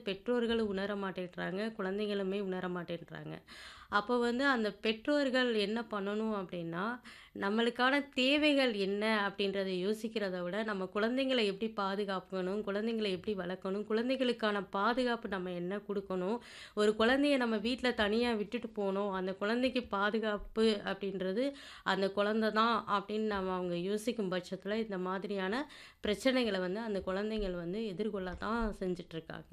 பெற்றோர்கள் உணர மாட்டேன்றாங்க. குழந்தைகளுமே உணர மாட்டேன்றாங்க. அப்போ வந்து அந்த பெற்றோர்கள் என்ன பண்ணணும் அப்டின்னா, நம்மளுக்கான தேவைகள் என்ன அப்டின்றத யோசிக்கிறத விட, நம்ம குழந்தைங்கள எப்படி பாதுகாக்கணும், குழந்தைங்கள எப்படி வளர்க்கணும், குழந்தைகளுக்கான பாதுகாப்பு நம்ம என்ன குடுக்கணும், ஒரு குழந்தைய நம்ம வீட்ல தனியா விட்டுட்டு போனோம், அந்த குழந்தைக்கு பாதுகாப்பு அப்டின்றது அந்த குழந்த தான் அப்டின்னு நம்ம அவங்க யோசிக்கும் பட்சத்தில, இந்த மாதிரியான பிரச்சனைகள வந்து அந்த குழந்தைகள் வந்து எதிர்கொள்ள தான் செஞ்சுட்ருக்காங்க.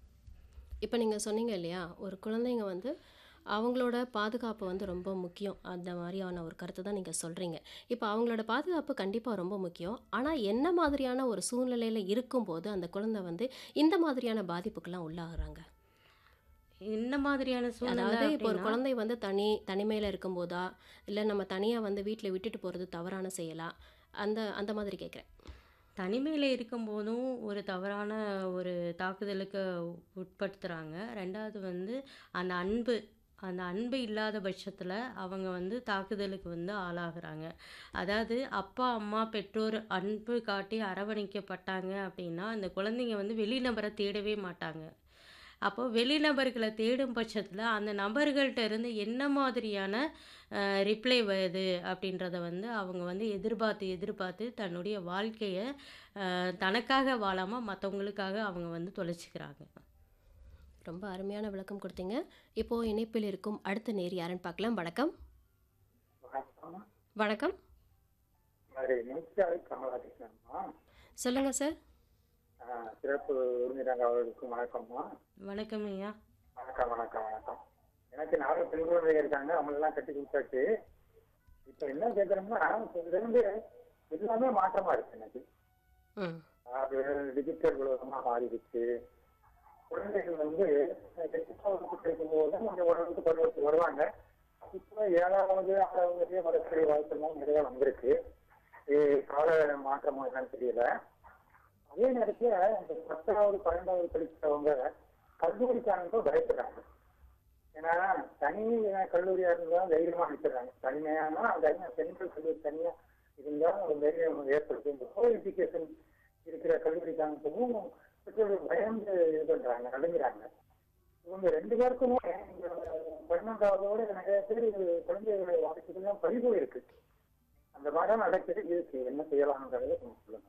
இப்ப நீங்க சொன்னீங்க இல்லையா? ஒரு குழந்தைங்க வந்து அவங்களோட பாதுகாப்பு வந்து ரொம்ப முக்கியம். அந்த மாரியான ஒரு கருத்த தான் நீங்க சொல்றீங்க. இப்ப அவங்களோட பாதுகாப்பு கண்டிப்பா ரொம்ப முக்கியம். ஆனா, என்ன மாதிரியான ஒரு சூழ்நிலையில இருக்கும்போது, அந்த குழந்தை வந்து இந்த மாதிரியான பாதிப்புக்கெல்லாம் உள்ளாகுறாங்க? என்ன மாதிரியான சூழ்நிலை அதாவது இப்போ ஒரு அப்டின்னா குழந்தை வந்து தனி தனிமையில இருக்கும்போதா, இல்ல நம்ம தனியா வந்து வீட்ல விட்டுட்டு போறது தவறான செயலா? அந்த அந்த மாதிரி கேட்கிறேன். தனிமையில இருக்கும்போதும் ஒரு தவறான ஒரு தாக்குதலுக்கு உட்படுத்துறாங்க. 2வது வந்து அந்த அன்பு அந்த அன்பு இல்லாத பட்சத்தில அவங்க வந்து தாக்குதலுக்கு வந்து ஆளாகுறாங்க. அதாவது அப்பா, அம்மா, பெற்றோர் அன்பு காட்டி அரவணைக்கப்பட்டாங்க அப்டின்னா, அந்த குழந்தைங்க வந்து வெளிநபர தேடவே மாட்டாங்க. அப்போ வெளிநபர்கள தேடும் பட்சத்தில, அந்த நபர்கள்ட்ட இருந்து என்ன மாதிரியான அ ரிப்ளை வருது அப்டின்றத வந்து அவங்க வந்து எதிர்பார்த்து, எதிர்பார்த்து தன்னுடைய வாழ்க்கைய அ தனக்காக வாழாம மத்தவங்களுக்காக அவங்க வந்து தொலைச்சுக்கிறாங்க. ரொம்ப அருமையான விளக்கம் குடுத்தீங்க. இப்போ இணைப்பில் இருக்கும் அடுத்த நேயர் யாருன்னு பார்க்கலாம். வணக்கம். வணக்கம். வணக்கம். மதுரை நிமிஷாவை கமலாகிருஷ்ணன்மா. சொல்லுங்க சார். ஆ, சிறப்பு விருந்தினர் அவர்களுக்கும் வணக்கம்மா. வணக்கம் ஐயா. வணக்கம், வணக்கம், வணக்கம். எனக்கு 4 பெண் குழந்தைங்க இருக்காங்க. அவங்களெல்லாம் கட்டி குடுத்தாச்சு. இப்ப என்ன கேட்கிறோம்னா, இதுலருந்து எல்லாமே மாற்றமா இருக்கு எனக்கு. ம். அதாவது டிஜிட்டல் உலகமா மாறிடுச்சு. குழந்தைகள் வந்து எட்டாவது வகுப்பு படிக்கும்போது தான் கொஞ்சம் ஓரளவுக்கு பருவத்துக்கு வருவாங்க. இப்போ 7வது, 6வதுலயே வரக்கூடிய வாய்ப்பெல்லாம் நிறைய வந்திருக்கு. இது கால மாற்றமா என்னன்னு தெரியல. அதே நேரத்துல இந்த 10வது, 12வது படிக்கிறவங்க கல்லூரிக்காரங்க பயப்படுறாங்க. ஏன்னா தனி கல்லூரியா இருந்தா தைரியமா அனுப்பிடுறாங்க. தனிமையானா தனியா பெண்கள் கல்லூரி தனியா இருந்தா ஒரு தைரியம் ஏற்படுத்தும். இந்த கோ எஜுகேஷன் இருக்கிற கல்லூரிக்காரங்களும் பெற்றோர்கள் பயந்து இது பண்றாங்க, நடுங்குறாங்க. இவங்க 2 பேருக்குமே இந்த 12வதோட நிறைய பேர் குழந்தைகளை வாழ்க்கையில பறி போயிருக்கு. அந்த மாதிரி நடக்குது. இதுக்கு என்ன செய்யலாம்ன்றத கொஞ்சம் சொல்லுங்க.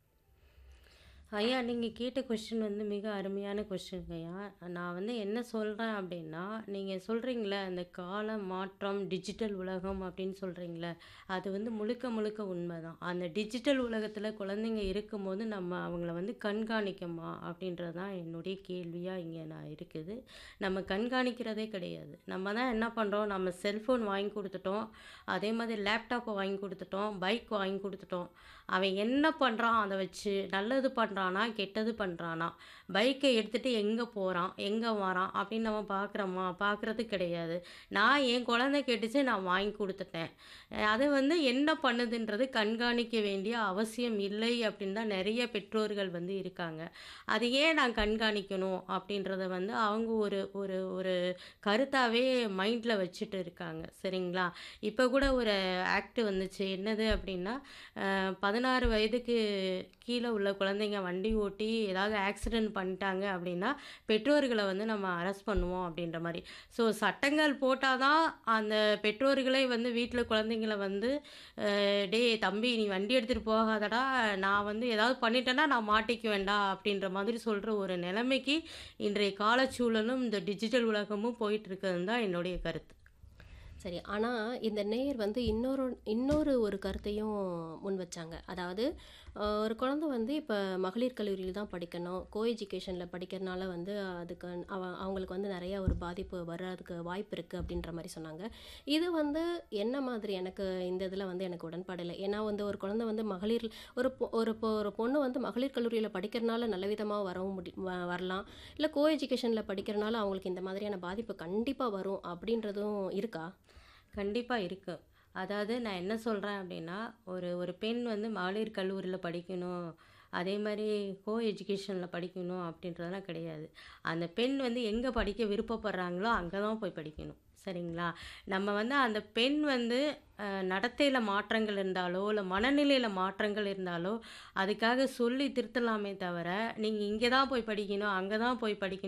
ஐயா, நீங்க கேட்ட கொஸ்டின் வந்து மிக அருமையான கொஸ்டின்ங்க ஐயா. நான் வந்து என்ன சொல்றேன் அப்டின்னா, நீங்க சொல்றீங்கல்ல, அந்த கால மாற்றம், டிஜிட்டல் உலகம் அப்டின்னு சொல்றீங்கல்ல, அது வந்து முழுக்க முழுக்க உண்மதான். அந்த டிஜிட்டல் உலகத்தில குழந்தைங்க இருக்கும்போது, நம்ம அவங்கள வந்து கண்காணிக்கமா அப்டின்றது தான் என்னுடைய கேள்வியா இங்க நான் இருக்குது. நம்ம கண்காணிக்கிறதே கிடையாது. நம்ம தான் என்ன பண்றோம், நம்ம செல்ஃபோன் வாங்கி குடுத்துட்டோம். அதே மாதிரி லேப்டாப்ப வாங்கி குடுத்துட்டோம். பைக் வாங்கி குடுத்துட்டோம். அவன் என்ன பண்றான் அத வச்சு? நல்லது பண்றானா? கெட்டது பண்றானா? பைக்க எடுத்துட்டு எங்க போறான்? எங்க வரான்? அப்டின்னு நம்ம பார்க்குறோமா? பார்க்குறது கிடையாது. நான் என் குழந்தை கேட்டுச்சு நான் வாங்கி குடுத்துட்டேன். அது வந்து என்ன பண்ணுதுன்றது கண்காணிக்க வேண்டிய அவசியம் இல்லை அப்டின்னு தான் நெறைய பெற்றோர்கள் வந்து இருக்காங்க. அது ஏன் நான் கண்காணிக்கணும் அப்டின்றத வந்து அவங்க ஒரு ஒரு ஒரு கருத்தாவே மைண்ட்ல வச்சுட்டு இருக்காங்க. சரிங்களா? இப்ப கூட ஒரு ஆக்ட் வந்துச்சு. என்னது அப்டின்னா, அ 16 வயதுக்கு கீழ உள்ள குழந்தைங்க வண்டி ஓட்டி ஏதாவது ஆக்சிடென்ட் பண்ணிட்டாங்க அப்டின்னா, பெற்றோர்கள வந்து நம்ம அரெஸ்ட் பண்ணுவோம் அப்டின்ற மாரி. ஸோ சட்டங்கள் போட்டா தான் அந்த பெற்றோர்களே வந்து வீட்ல குழந்தைங்கள வந்து, அ "டேய் தம்பி நீ வண்டி எடுத்துட்டு போகாதடா, நான் வந்து ஏதாவது பண்ணிட்டேன்னா நான் மாட்டிக்குவேன்டா" அப்டின்ற மாதிரி சொல்ற ஒரு நிலைமைக்கு இன்றைய காலச்சூழலும், இந்த டிஜிட்டல் உலகமும் போயிட்டு இருக்குதுன்னு தான் என்னுடைய கருத்து. சரி. ஆனா, இந்த நேயர் வந்து இன்னொரு இன்னொரு ஒரு கருத்தையும் முன் வச்சாங்க. அதாவது அ ஒரு குழந்தை வந்து இப்ப மகளிர் கல்லூரியில தான் படிக்கணும். கோ எஜுகேஷன்ல படிக்கிறனால வந்து அதுக்கு அவ அவங்களுக்கு வந்து நெறைய ஒரு பாதிப்பு வர்றதுக்கு வாய்ப்பு இருக்கு அப்டின்ற மாரி சொன்னாங்க. இது வந்து என்ன மாதிரி எனக்கு இந்த இதில வந்து எனக்கு உடன்பாடு இல்ல. ஏன்னா வந்து ஒரு குழந்தை வந்து மகளிர் ஒரு பொ ஒரு பொ ஒரு பொண்ணு வந்து மகளிர் கல்லூரியில படிக்கிறனால நல்ல விதமா வரவும் முடி வ வரலாம். இல்ல கோ எஜுகேஷன்ல படிக்கிறனால அவங்களுக்கு இந்த மாதிரியான பாதிப்பு கண்டிப்பா வரும் அப்டின்றதும் இருக்கா? கண்டிப்பா இருக்கு. அதாவது நான் என்ன சொல்றேன் அப்டின்னா, ஒரு ஒரு பெண் வந்து மகளிர் கல்லூரியில படிக்கணும். அதே மாரி கோ எஜுகேஷன்ல படிக்கணும் அப்டின்றதெல்லாம் கிடையாது. அந்த பெண் வந்து எங்க படிக்க விருப்பப்படுறாங்களோ, அங்க தான் போய் படிக்கணும். சரிங்களா? நம்ம வந்து அந்த பெண் வந்து அ நடத்தையில மாற்றங்கள் இருந்தாலோ, இல்ல மனநிலையில மாற்றங்கள் இருந்தாலோ, அதுக்காக சொல்லி திருத்தலாமே தவிர, நீங்க இங்க தான் போய் படிக்கணும், அங்க தான் போய் படிக்கணும்